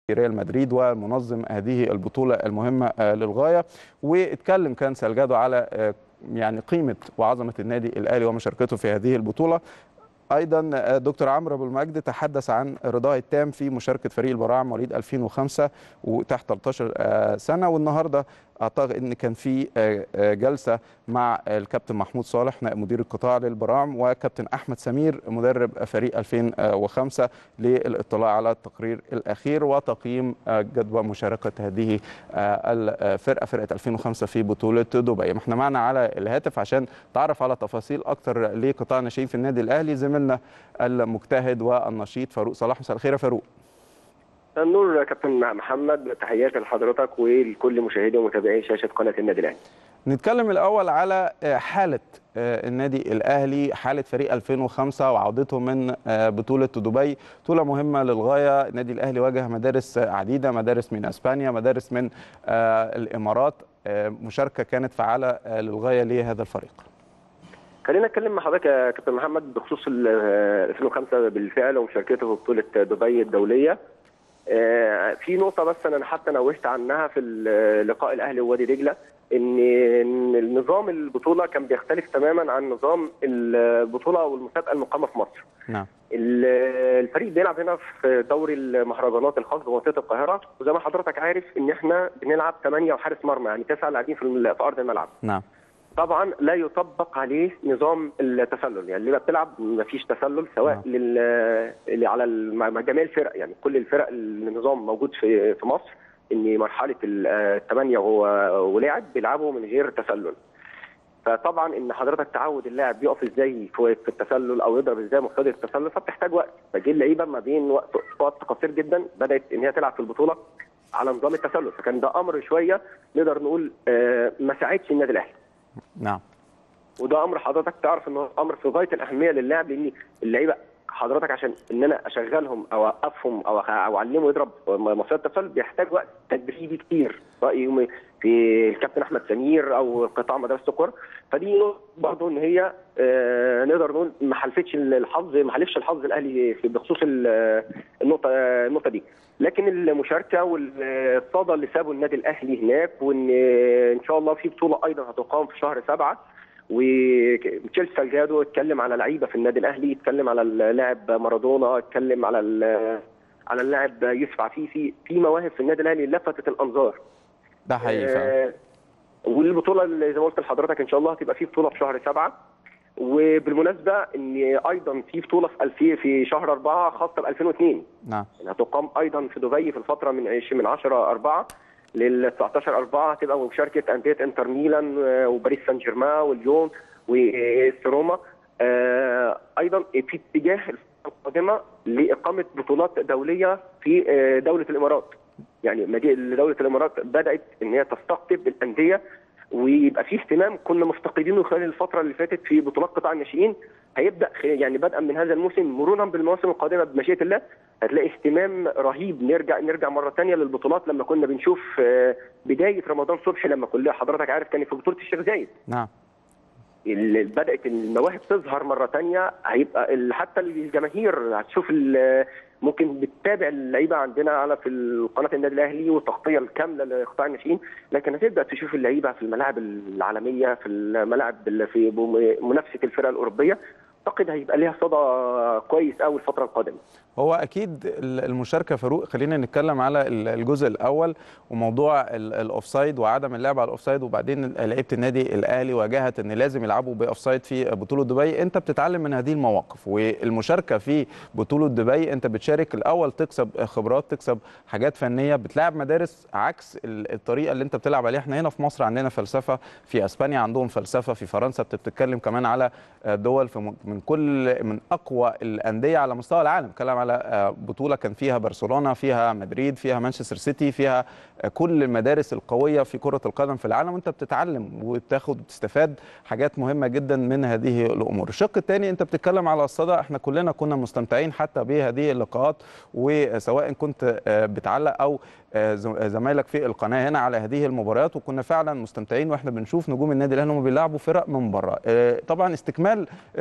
ريال مدريد ومنظم هذه البطوله المهمه للغايه واتكلم كان سالجادو على يعني قيمه وعظمه النادي الاهلي ومشاركته في هذه البطوله ايضا دكتور عمرو ابو المجد تحدث عن رضاه التام في مشاركه فريق البراعم مواليد 2005 وتحت 13 سنه والنهارده اعتقد ان كان في جلسه مع الكابتن محمود صالح نائب مدير القطاع للبراعم وكابتن احمد سمير مدرب فريق 2005 للاطلاع على التقرير الاخير وتقييم جدوى مشاركه هذه الفرقه فرقه 2005 في بطوله دبي احنا معنا على الهاتف عشان تعرف على تفاصيل اكتر لقطاع الناشئين في النادي الاهلي زميلنا المجتهد والنشيط فاروق صلاح مساء الخير يا فاروق النور كابتن محمد تحياتي لحضرتك ولكل مشاهدي ومتابعي شاشه قناه النادي الاهلي. نتكلم الاول على حاله النادي الاهلي حاله فريق 2005 وعودته من بطوله دبي بطوله مهمه للغايه النادي الاهلي واجه مدارس عديده مدارس من اسبانيا مدارس من الامارات مشاركه كانت فعاله للغايه لهذا الفريق. خلينا اتكلم مع حضرتك يا كابتن محمد بخصوص 2005 بالفعل ومشاركته في بطوله دبي الدوليه. في نقطه بس انا حتى نوهت عنها في لقاء الاهلي ووادي دجله ان النظام البطوله كان بيختلف تماما عن نظام البطوله والمسابقه المقامه في مصر. نعم. الفريق بيلعب هنا في دوري المهرجانات الخاص بمنطقه القاهره وزي ما حضرتك عارف ان احنا بنلعب 8 وحارس مرمى يعني تسعه لاعبين في ارض الملعب. نعم. طبعا لا يطبق عليه نظام التسلل يعني اللي بتلعب ما فيش تسلل سواء نعم. لل اللي على جميع الفرق يعني كل الفرق النظام موجود في في مصر ان مرحله الثمانيه ولاعب بيلعبوا من غير تسلل فطبعا ان حضرتك تعود اللاعب يقف ازاي في التسلل او يضرب ازاي مقتضى التسلل فبتحتاج وقت فجه اللعيبه ما بين وقت وقت قصير جدا بدات ان هي تلعب في البطوله على نظام التسلل فكان ده امر شويه نقدر نقول ما ساعدش النادي الاهلي نعم وده امر حضرتك تعرف انه امر في غايه الاهميه للاعب لان اللعيبه حضرتك عشان ان انا اشغلهم او اوقفهم او او اعلمه يضرب مصيده التسلل بيحتاج وقت تدريبي كتير رايي في الكابتن احمد سمير او قطاع مدرسه الكره فدي برضه ان هي آه نقدر نقول ما حلفتش الحظ ما حلفش الحظ الاهلي في بخصوص النقطه النقطه دي لكن المشاركه والصدى اللي سابه النادي الاهلي هناك وان ان شاء الله في بطوله ايضا هتقام في شهر سبعه وتشيلسي سالجادو اتكلم على لعيبه في النادي الاهلي اتكلم على اللاعب مارادونا اتكلم على على اللاعب يوسف عفيفي في مواهب في النادي الاهلي لفتت الانظار ده حقيقي فعلا آه والبطوله اللي زي ما قلت لحضرتك ان شاء الله هتبقى في بطوله في شهر سبعه وبالمناسبه ان ايضا في بطوله في 2000 في شهر 4 خاصه ب 2002 نعم هتقام ايضا في دبي في الفتره من 20 من 10 4 لل 19 4 هتبقى مشاركه انديه انتر ميلان وباريس سان جيرمان واليون وروما ايضا في اتجاه القادمه لاقامه بطولات دوليه في دوله الامارات يعني دوله الامارات بدات ان هي تستقطب الانديه ويبقى في اهتمام كنا مفتقدينه خلال الفتره اللي فاتت في بطولات قطاع الناشئين هيبدا يعني بدءا من هذا الموسم مرورا بالمواسم القادمه بمشيئه الله هتلاقي اهتمام رهيب نرجع نرجع مره ثانيه للبطولات لما كنا بنشوف بدايه رمضان صبحي لما كلها حضرتك عارف كان في بطوله الشيخ زايد نعم بدات المواهب تظهر مره ثانيه هيبقى حتى الجماهير هتشوف ممكن بتتابع اللعيبه عندنا على في قناه النادي الاهلي والتغطيه الكامله لقطاع الناشئين لكن هتبدا تشوف اللعيبه في الملاعب العالميه في الملاعب في منافسه الفرق الاوروبيه اعتقد هيبقى ليها صدى كويس قوي الفتره القادمه هو اكيد المشاركه فاروق خلينا نتكلم على الجزء الاول وموضوع الاوفسايد وعدم اللعب على الاوفسايد وبعدين لعيبه النادي الاهلي واجهت ان لازم يلعبوا باوفسايد في بطوله دبي انت بتتعلم من هذه المواقف والمشاركه في بطوله دبي انت بتشارك الاول تكسب خبرات تكسب حاجات فنيه بتلعب مدارس عكس الطريقه اللي انت بتلعب عليها احنا هنا في مصر عندنا فلسفه في اسبانيا عندهم فلسفه في فرنسا بتتكلم كمان على دول في من كل من اقوى الانديه على مستوى العالم كلام على بطوله كان فيها برشلونه فيها مدريد فيها مانشستر سيتي فيها كل المدارس القويه في كره القدم في العالم وانت بتتعلم وتاخد وتستفاد حاجات مهمه جدا من هذه الامور الشق الثاني انت بتتكلم على الصدى احنا كلنا كنا مستمتعين حتى بهذه اللقاءات وسواء كنت بتعلق او زمايلك في القناه هنا على هذه المباريات وكنا فعلا مستمتعين واحنا بنشوف نجوم النادي الاهلي هم بيلعبوا فرق من بره طبعا استكمال المشوار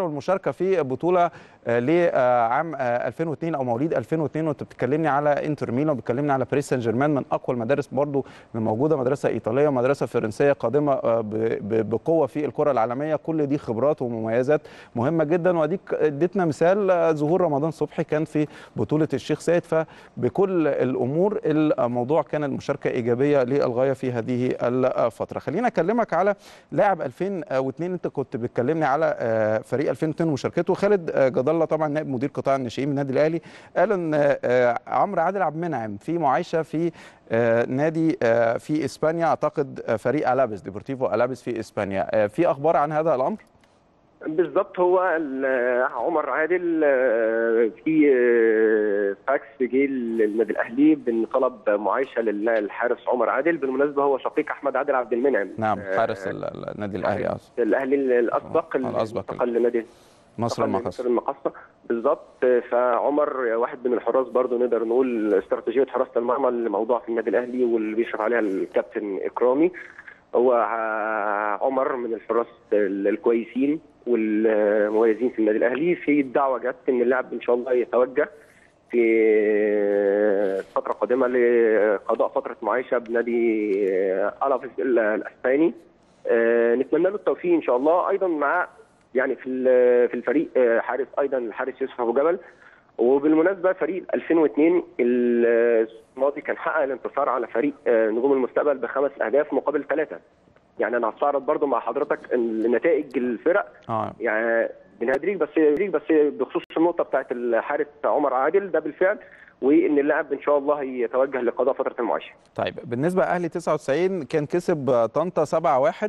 الاستعاره والمشاركه في بطوله لعام 2002 او مواليد 2002 وانت بتكلمني على انتر ميلان وبتكلمني على باريس سان جيرمان من اقوى المدارس برضو اللي موجوده مدرسه ايطاليه ومدرسه فرنسيه قادمه بقوه في الكره العالميه كل دي خبرات ومميزات مهمه جدا واديك اديتنا مثال ظهور رمضان صبحي كان في بطوله الشيخ زايد فبكل الامور الموضوع كان المشاركه ايجابيه للغايه في هذه الفتره خلينا اكلمك على لاعب 2002 انت كنت بتكلمني على فريق 2002 ومشاركته خالد جد الله طبعا نائب مدير قطاع الناشئين من النادي الاهلي قال ان عمرو عادل عبد المنعم في معايشه في نادي في اسبانيا اعتقد فريق الابس ديبورتيفو الابس في اسبانيا في اخبار عن هذا الامر بالظبط هو عمر عادل في فاكس جه للنادي الاهلي بطلب معايشه للحارس عمر عادل بالمناسبه هو شقيق احمد عادل عبد المنعم نعم حارس النادي الاهلي اصلا الاهلي الاسبق الاسبق انتقل لنادي مصر المقصه مصر المقصه بالظبط فعمر واحد من الحراس برضه نقدر نقول استراتيجيه حراسه المرمى اللي موضوع في النادي الاهلي واللي بيشرف عليها الكابتن اكرامي هو عمر من الحراس الكويسين والمميزين في النادي الاهلي في الدعوه جت ان اللاعب ان شاء الله يتوجه في فتره قادمه لقضاء فتره معايشه بنادي الافيس الاسباني نتمنى له التوفيق ان شاء الله ايضا مع يعني في في الفريق حارس ايضا الحارس يوسف ابو جبل وبالمناسبه فريق 2002 الماضي كان حقق الانتصار على فريق نجوم المستقبل بخمس اهداف مقابل ثلاثه يعني انا هستعرض برضو مع حضرتك نتائج الفرق آه. يعني بنهدريك بس بس بخصوص النقطه بتاعت الحارس عمر عادل ده بالفعل وان اللاعب ان شاء الله يتوجه لقضاء فتره المعاشه. طيب بالنسبه اهلي 99 كان كسب طنطا 7-1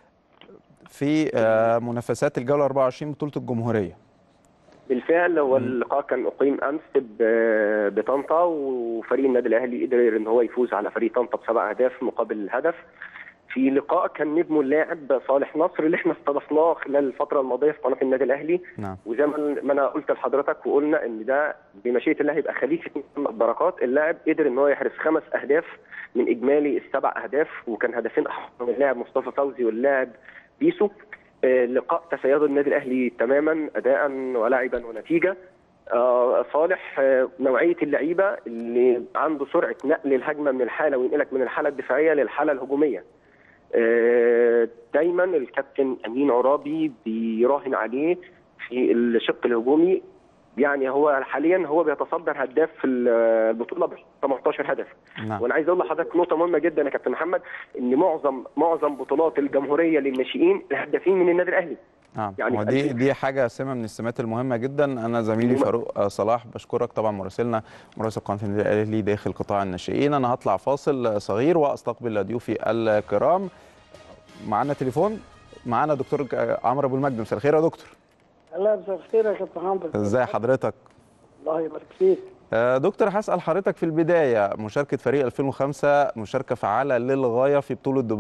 في منافسات الجوله 24 بطوله الجمهوريه. بالفعل هو اللقاء كان اقيم امس بطنطا وفريق النادي الاهلي قدر ان هو يفوز على فريق طنطا بسبع اهداف مقابل هدف. في لقاء كان نجمه اللاعب صالح نصر اللي احنا استضفناه خلال الفتره الماضيه في قناه النادي الاهلي نعم. وزي ما انا قلت لحضرتك وقلنا ان ده بمشيئه الله هيبقى خليفه محمد بركات اللاعب قدر ان هو يحرز خمس اهداف من اجمالي السبع اهداف وكان هدفين من اللاعب مصطفى فوزي واللاعب بيسو آه لقاء تسيد النادي الاهلي تماما اداء ولعبا ونتيجه آه صالح آه نوعيه اللعيبه اللي عنده سرعه نقل الهجمه من الحاله وينقلك من الحاله الدفاعيه للحاله الهجوميه دايما الكابتن امين عرابي بيراهن عليه في الشق الهجومي يعني هو حاليا هو بيتصدر هداف في البطوله ب 18 هدف نعم. وانا عايز اقول لحضرتك نقطه مهمه جدا يا كابتن محمد ان معظم معظم بطولات الجمهوريه للناشئين الهدافين من النادي الاهلي نعم يعني ودي دي حاجه سمه من السمات المهمه جدا انا زميلي فاروق صلاح بشكرك طبعا مراسلنا مراسل قناه النادي الاهلي داخل قطاع الناشئين انا هطلع فاصل صغير واستقبل ضيوفي الكرام معانا تليفون معانا دكتور عمرو ابو المجد مساء الخير يا دكتور الله مساء الخير يا كابتن حمد ازي حضرتك الله يبارك فيك دكتور هسال حضرتك في البدايه مشاركه فريق 2005 مشاركه فعاله للغايه في بطوله دبي